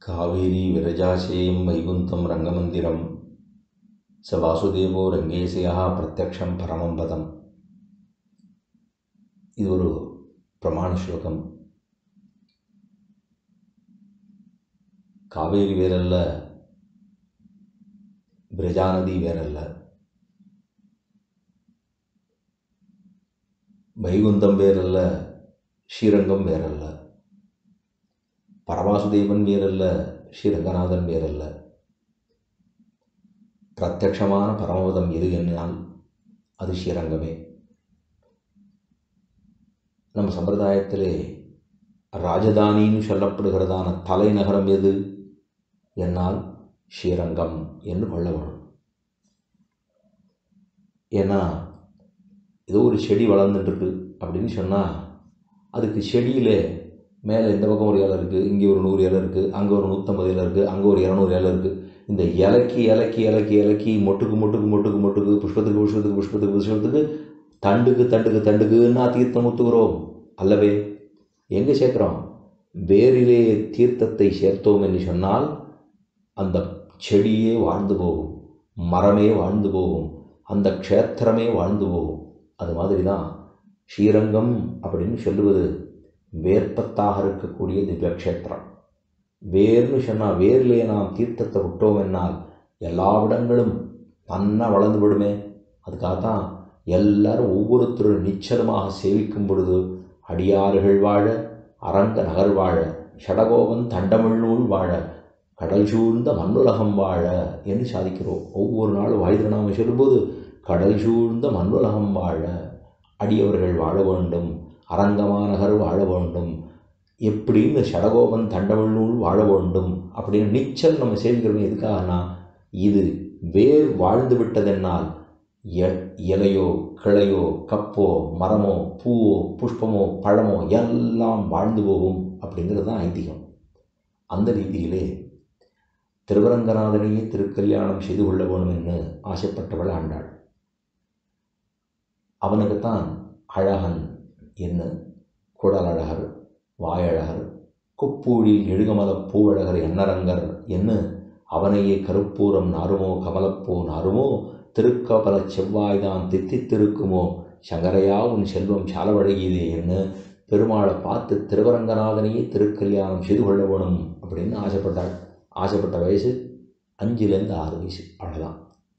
कावेरी विरजाशेयं वैकुन्तं रङ्गमन्दिरं स वासुदेवो रङ्गेशयः பிரத்யக்ஷம் பரமம் பதம் இது ஒரு பிரமாண ஸ்லோகம் காவேரி வேறல்ல பிரஜாநதி வேறல்ல வைகுந்தம் வேறல்ல ஸ்ரீரங்கம் வேறல்ல பரவாசுதேவன் வேறல்ல ஸ்ரீரங்கநாதன் வேறல்ல பிரத்யக்ஷமான பரமபதம் எது என்னால் அது ஸ்ரீரங்கமே நம் சம்பிரதாயத்திலே ராஜதானின்னு சொல்லப்படுகிறதான தலைநகரம் எது என்னால் ஸ்ரீரங்கம் என்று கொள்ள வேணும் ஏன்னா ஏதோ ஒரு செடி வளர்ந்துட்டுருக்கு அப்படின்னு சொன்னால் அதுக்கு செடியில் மேலே இந்த பக்கம் ஒரு இலை இருக்குது இங்கே ஒரு நூறு இலை இருக்குது அங்கே ஒரு நூற்றம்பது இலை இருக்குது அங்கே ஒரு இரநூறு இலை இருக்குது இந்த இலைக்கு இலைக்கு இலைக்கு இலைக்கு மொட்டுக்கு மொட்டுக்கு மொட்டுக்கு மொட்டுக்கு புஷ்பத்துக்கு புஷ்பத்துக்கு புஷ்பத்துக்கு புஷ்பத்துக்கு தண்டுக்கு தண்டுக்கு தண்டுக்குன்னா தீர்த்தம் ஊற்றுகிறோம் அல்லவே எங்கே சேர்க்குறோம் வேரிலே தீர்த்தத்தை சேர்த்தோம் என்று சொன்னால் அந்த செடியே வாழ்ந்து போகும் மரமே வாழ்ந்து போகும் அந்த க்ஷேத்திரமே வாழ்ந்து போகும் அது மாதிரி தான் ஸ்ரீரங்கம் அப்படின்னு சொல்லுவது வேர்ப்பத்தாக இருக்கக்கூடிய திவ்யக்ஷேத்திரம் வேர்னு சொன்னால் வேர்லேயே நாம் தீர்த்தத்தை விட்டோம் என்னால் எல்லா இடங்களும் நன்னா வளர்ந்து விடுமே அதுக்காகத்தான் எல்லாரும் ஒவ்வொருத்தரும் நிச்சலமாக சேவிக்கும் பொழுது அடியாறுகள் வாழ அரங்க நகர் வாழ ஷடகோபன் தண்டமிழ்நூல் வாழ கடல் சூழ்ந்த மண்ணுலகம் வாழ என்று சாதிக்கிறோம் ஒவ்வொரு நாளும் வாய்திருநாமம் சொல்லும்போது கடல் சூழ்ந்த மண்ணுலகம் வாழ அடியவர்கள் வாழ வேண்டும் அரங்கமாநகர் வாழ வேண்டும் எப்படின்னு ஷடகோபன் தண்டமிழ்நூல் வாழ வேண்டும் அப்படின்னு நிச்சல் நம்ம சேவிக்கிறோம் எதுக்காகனா இது வேர் வாழ்ந்து விட்டதென்னால் இலையோ கிளையோ கப்போ மரமோ பூவோ புஷ்பமோ பழமோ எல்லாம் வாழ்ந்து போகும் அப்படிங்கிறது தான் ஐதீகம் அந்த ரீதியிலே திருவரங்கநாதனையே திருக்கல்யாணம் செய்து கொள்ள வேணும் என்று ஆசைப்பட்டவள் ஆண்டாள் அவனுக்குத்தான் அழகன் என்ன குடலழகர் வாயழகர் குப்பூழில் எழுகமல பூவழகர் எண்ணரங்கர் என்ன அவனையே கருப்பூரம் நாருமோ கமலப்பூ நாருமோ திருக்கபல செவ்வாய்தான் தித்தித்திருக்குமோ சங்கரையா உன் செல்வம் சாலவழகியதே என்ன பெருமாளை பார்த்து திருவரங்கநாதனையே திருக்கல்யாணம் செய்து கொள்ள வேணும் அப்படின்னு ஆசைப்பட்டாள் ஆசைப்பட்ட வயசு அஞ்சுலேருந்து ஆறு வயசு அவ்வளோதான்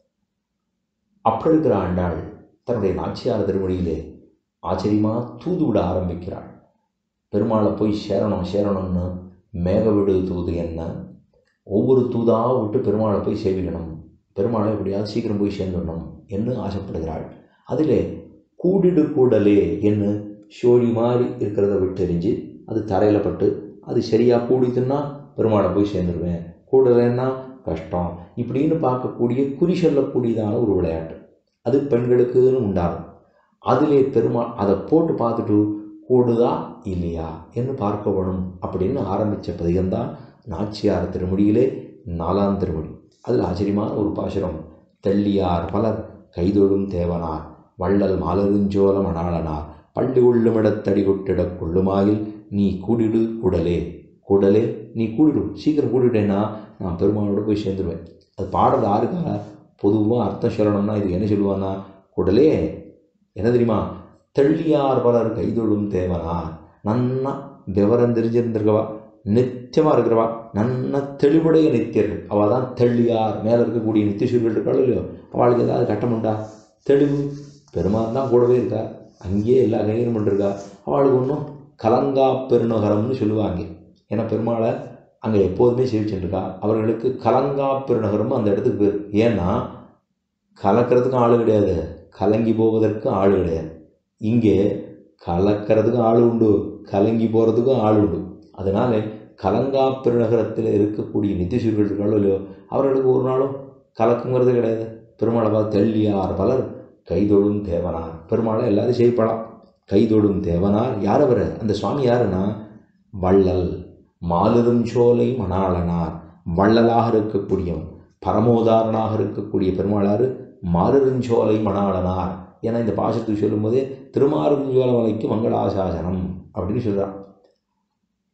அப்படி இருக்கிற ஆண்டாள் தன்னுடைய நாச்சியார் திருமொழியிலே ஆச்சரியமாக தூது விட ஆரம்பிக்கிறாள் பெருமாளை போய் சேரணும் சேரணும்னு மேகவிடு தூது என்ன ஒவ்வொரு தூதாக விட்டு பெருமாளை போய் சேவிக்கணும் பெருமாளை எப்படியாவது சீக்கிரம் போய் சேர்ந்துடணும் என்று ஆசைப்படுகிறாள் அதிலே கூடிடு கூடலே என்று சோழி மாதிரி இருக்கிறத விட்டெறிஞ்சு அது தரையில் பட்டு அது சரியாக கூடிதுன்னா பெருமாளை போய் சேர்ந்துருவேன் கூடலைன்னா கஷ்டம் இப்படின்னு பார்க்கக்கூடிய குறி சொல்லக்கூடியதான ஒரு விளையாட்டு அது பெண்களுக்குன்னு உண்டாகும் அதிலே பெருமாள் அதை போட்டு பார்த்துட்டு கூடுதா இல்லையா என்று பார்க்க வேணும் அப்படின்னு ஆரம்பித்த பதிகம்தான் நாச்சியார் திருமொழியிலே நாலாம் திருமொழி அதில் ஆச்சரியமான ஒரு பாசுரம் தெள்ளியார் பலர் கைதொழும் தேவனார் வள்ளல் மாலருஞ்சோல மணாளனார் பள்ளி உள்ளுமிடத்தடி கொட்டிடக் கொள்ளுமாயில் நீ கூடிடு கூடலே கூடலே நீ கூடிடும் சீக்கிரம் கூடிட்டேன்னா நான் பெருமாளோட போய் சேர்ந்துருவேன் அது பாடுறது யாருக்கா பொதுவாக அர்த்தம் சொல்லணும்னா இது என்ன சொல்லுவான்னா கூடலே என்ன தெரியுமா தெள்ளியார் பலர் கைதொழும் தேவனார் நன்னா விவரம் தெரிஞ்சிருந்திருக்கவா நித்தியமாக இருக்கிறவா நன்னா தெளிவுடைய நித்தியர்கள் அவள் தான் தெள்ளியார் மேலே இருக்கக்கூடிய நித்தியசூர்கள் இருக்காளோ இல்லையோ அவளுக்கு ஏதாவது கட்டமுண்டா தெளிவு பெருமாள் தான் கூடவே இருக்கா அங்கேயே எல்லா கையும் பண்ணிருக்கா அவளுக்கு ஒன்றும் கலங்கா பெருநகரம்னு சொல்லுவாங்க ஏன்னா பெருமாளை அங்கே எப்போதுமே சேவிச்சுட்டுருக்கா அவர்களுக்கு கலங்கா பெருநகரமும் அந்த இடத்துக்கு பேர் ஏன்னா கலக்கிறதுக்கும் ஆள் கிடையாது கலங்கி போவதற்கும் ஆள் கிடையாது இங்கே கலக்கிறதுக்கும் ஆள் உண்டு கலங்கி போகிறதுக்கும் ஆள் உண்டு அதனால் கலங்கா பெருநகரத்தில் இருக்கக்கூடிய நித்தியசூர்கள் இருக்காளோ இல்லையோ அவர்களுக்கு ஒரு நாளும் கலக்குங்கிறது கிடையாது பெருமாளை பார்த்து தெள்ளியார் பலர் கைதொழும் தேவனார் பெருமாளை எல்லாரும் செய்யப்படலாம் கைதொழும் தேவனார் யார் அவர் அந்த சுவாமி யாருன்னா வள்ளல் மாலுரும் சோலை மணாளனார் வள்ளலாக இருக்கக்கூடியவன் பரமோதாரனாக இருக்கக்கூடிய பெருமாளார் மாலுருஞ்சோலை மணாளனார் ஏன்னா இந்த பாசத்துக்கு சொல்லும்போதே திருமாருஞ்சோலை மலைக்கு மங்களாசாசனம் அப்படின்னு சொல்கிறான்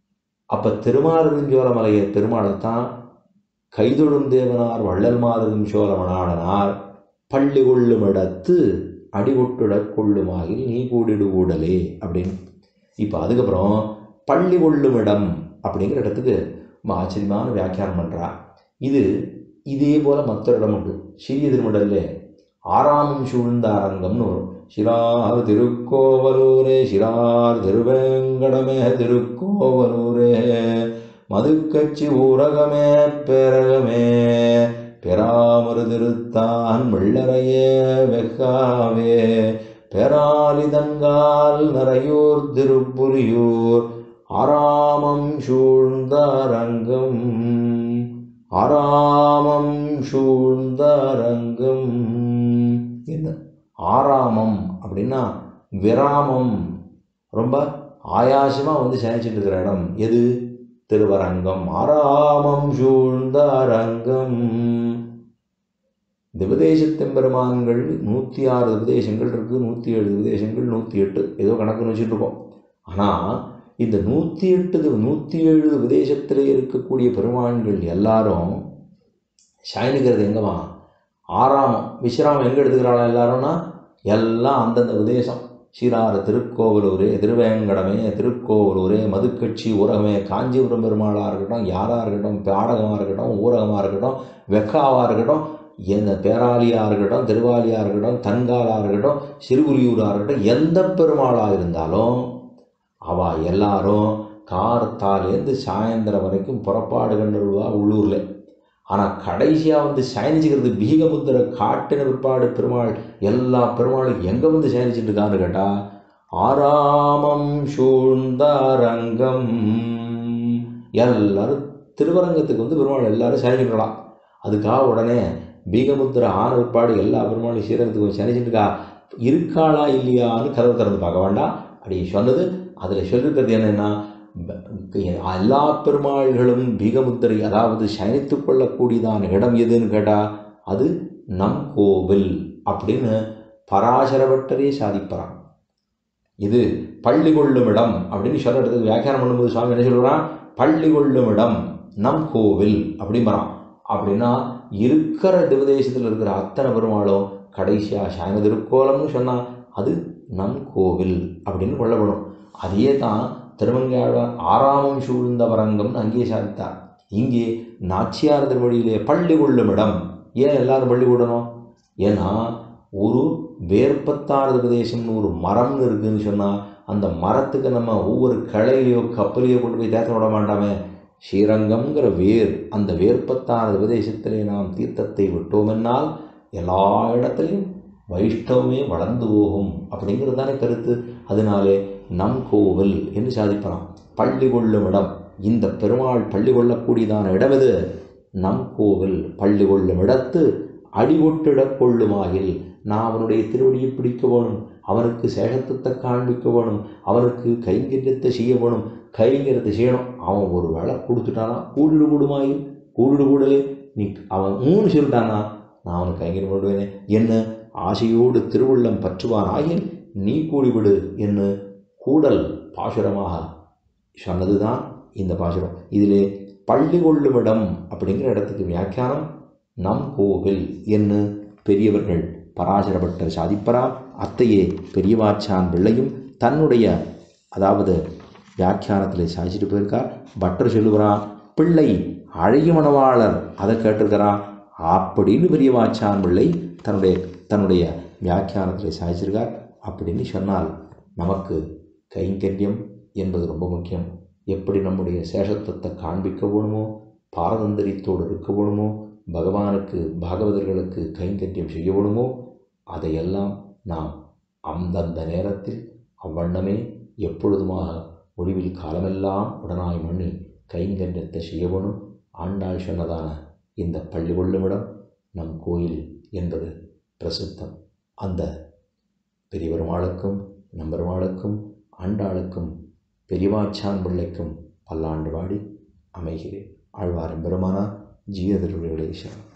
அப்போ திருமாலிருஞ்சோலமலையை பெருமாளைத்தான் கைதொடும் தேவனார் வள்ளல் மாதிரும் சோழமனாடனார் பள்ளி கொள்ளும் இடத்து அடிகொட்டுடக் கொள்ளுமாகில் நீ கூடிடு கூடலே அப்படின்னு இப்போ அதுக்கப்புறம் பள்ளி கொள்ளும் இடம் அப்படிங்கிற இடத்துக்கு ரொம்ப ஆச்சரியமான வியாக்கியானம் பண்ணுறா இது இதே போல் மற்ற இடம் உண்டு சிறிய திருமடல்ல ஆறாமம் சூழ்ந்த அரங்கம்னு வரும் சிறார் திருக்கோவலூரே சிறார் திருவேங்கடமே திருக்கோவலூரே மதுக்கச்சி ஊரகமே பேரகமே பெறாமறு திருத்தான் வெள்ளரையே வெக்காவே பெறாலிதங்கால் நரையூர் திருப்புலியூர் ஆராமம் சூழ்ந்த அரங்கம் ஆராமம் சூழ்ந்த அரங்கம் என்ன ஆராமம் அப்படின்னா விராமம் ரொம்ப ஆயாசமாக வந்து சயனிச்சுட்டு இருக்கிற இடம் எது திருவரங்கம் ஆராமம் சூழ்ந்த அரங்கம் திபதேசத்தெம்பெருமான்கள் நூற்றி ஆறு உபதேசங்கள் இருக்குது நூற்றி ஏழு உபதேசங்கள் நூற்றி எட்டு ஏதோ கணக்குன்னு வச்சுட்டு இருக்கோம் ஆனால் இந்த நூற்றி எட்டு நூற்றி ஏழு உபதேசத்தில் இருக்கக்கூடிய பெருமான்கள் எல்லாரும் சயனிக்கிறது எங்கம்மா ஆறாமம் விஸ்ராமம் எங்கே எடுத்துக்கிறாளா எல்லாரும்னா எல்லாம் அந்தந்த உபதேசம் சீரார திருக்கோவலூரே திருவேங்கடமே திருக்கோவலூரே மதுக்கட்சி ஊரகமே காஞ்சிபுரம் பெருமாளாக இருக்கட்டும் யாராக இருக்கட்டும் பாடகமாக இருக்கட்டும் ஊரகமாக இருக்கட்டும் வெக்காவாக இருக்கட்டும் எந்த பேராளியாக இருக்கட்டும் திருவாலியாக இருக்கட்டும் தன்காலாக இருக்கட்டும் சிறுகுலியூராக இருக்கட்டும் எந்த பெருமாளாக இருந்தாலும் அவள் எல்லாரும் கார்த்தாலேருந்து சாயந்தரம் வரைக்கும் புறப்பாடு கண்டுருவா உள்ளூரில் ஆனால் கடைசியாக வந்து சயனிச்சுக்கிறது பீகமுத்திர காட்டின பிற்பாடு பெருமாள் எல்லா பெருமாளும் எங்கே வந்து சயனிச்சுட்டு இருக்கான்னு கேட்டால் ஆராமம் சூழ்ந்த அரங்கம் எல்லாரும் திருவரங்கத்துக்கு வந்து பெருமாள் எல்லாரும் சயனிக்கலாம் அதுக்காக உடனே பீகமுத்திர ஆன பிற்பாடு எல்லா பெருமாளும் ஸ்ரீரங்கத்துக்கு சயனிச்சுட்டுக்கா இருக்காளா இல்லையான்னு கதவை திறந்து பார்க்க வேண்டாம் அப்படி சொன்னது அதில் சொல்லியிருக்கிறது என்னென்னா எல்லா பெருமாள்களும் பீகமுத்திரை அதாவது சயனித்து கொள்ளக்கூடியதான இடம் எதுன்னு கேட்டால் அது நம் கோவில் அப்படின்னு பராசரபட்டரே சாதிப்பறான் இது பள்ளி கொள்ளும் இடம் அப்படின்னு சொல்ற இடத்துக்கு வியாக்கியானம் பண்ணும்போது சுவாமி என்ன சொல்கிறான் பள்ளி கொள்ளும் இடம் நம் கோவில் அப்படிம்பறான் அப்படின்னா இருக்கிற திவதேசத்தில் இருக்கிற அத்தனை பெருமாளும் கடைசியாக சயன திருக்கோலம்னு சொன்னால் அது நம் கோவில் அப்படின்னு கொள்ளப்படும் அதே தான் திருமங்கையாழ்வார் ஆறாமம் சூழ்ந்த வரங்கம்னு அங்கேயே சாதித்தார் இங்கே நாச்சியார் திருமொழியிலே பள்ளி கொள்ளும் இடம் ஏன் எல்லாரும் பள்ளி கொள்ளணும் ஏன்னா ஒரு வேர்ப்பத்தாறு பிரதேசம்னு ஒரு மரம்னு இருக்குதுன்னு சொன்னால் அந்த மரத்துக்கு நம்ம ஒவ்வொரு கிளையிலையோ கப்பலையோ கொண்டு போய் தேர்த்த விட மாட்டாமே ஸ்ரீரங்கம்ங்கிற வேர் அந்த வேர்ப்பத்தாறு பிரதேசத்திலே நாம் தீர்த்தத்தை விட்டோமென்னால் எல்லா இடத்துலையும் வைஷ்ணவமே வளர்ந்து போகும் அப்படிங்கிறது தானே கருத்து அதனாலே நம் கோவில் என்று சாதிப்பலாம் பள்ளி கொள்ளும் இடம் இந்த பெருமாள் பள்ளி கொள்ளக்கூடியதான இடம் எது நம் கோவில் பள்ளி கொள்ளும் இடத்து அடிகொட்டிடக் கொள்ளுமாகில் நான் அவனுடைய திருவடியை பிடிக்க வேணும் அவனுக்கு சேஷத்துவத்தை காண்பிக்க வேணும் அவனுக்கு கைங்கரியத்தை செய்ய வேணும் கைங்கரியத்தை செய்யணும் அவன் ஒரு வேலை கொடுத்துட்டானா கூடிடு கூடுமாயில் கூடிடு கூடலே நீ அவன் மூணு சொல்லிட்டானா நான் அவனுக்கு கைங்கரியம் பண்ணுவேனே என்ன ஆசையோடு திருவுள்ளம் பற்றுவான் ஆகில் நீ கூடிவிடு என்று கூடல் பாசுரமாக சொன்னதுதான் இந்த பாசுரம் இதிலே பள்ளி கொள்ளுமிடம் அப்படிங்கிற இடத்துக்கு வியாக்கியானம் நம் கோவில் என்று பெரியவர்கள் பராசரப்பட்டர் சாதிப்பரா அத்தையே பெரியவாச்சான் பிள்ளையும் தன்னுடைய அதாவது வியாக்கியானத்தில் சாதிச்சுட்டு போயிருக்கார் பட்டர் சொல்லுகிறான் பிள்ளை அழகிய மணவாளர் அதை கேட்டிருக்கிறான் அப்படின்னு பெரியவாச்சான் பிள்ளை தன்னுடைய தன்னுடைய வியாக்கியானத்தில் சாதிச்சிருக்கார் அப்படின்னு சொன்னால் நமக்கு கைங்கரியம் என்பது ரொம்ப முக்கியம் எப்படி நம்முடைய சேஷத்துவத்தை காண்பிக்க வேணுமோ பாரதந்திரியத்தோடு இருக்க வேணுமோ பகவானுக்கு பாகவதர்களுக்கு கைங்கரியம் செய்ய வேணுமோ அதையெல்லாம் நாம் அந்தந்த நேரத்தில் அவ்வண்ணமே எப்பொழுதுமாக ஒளிவில் காலமெல்லாம் உடனாய் மண்ணி கைங்கரியத்தை செய்ய வேணும் ஆண்டாள் சொன்னதான இந்த பள்ளி கொள்ளுமிடம் நம் கோயில் என்பது பிரசித்தம் அந்த பெரியவருமாளுக்கும் நம்பெருமாளுக்கும் ஆண்டாளுக்கும் பெரியவாச்சான் பிள்ளைக்கும் பல்லாண்டு வாடி அமைகிறேன் ஆழ்வாரம் பெருமானா ஜீயதிருவிகளேஸ்வரன்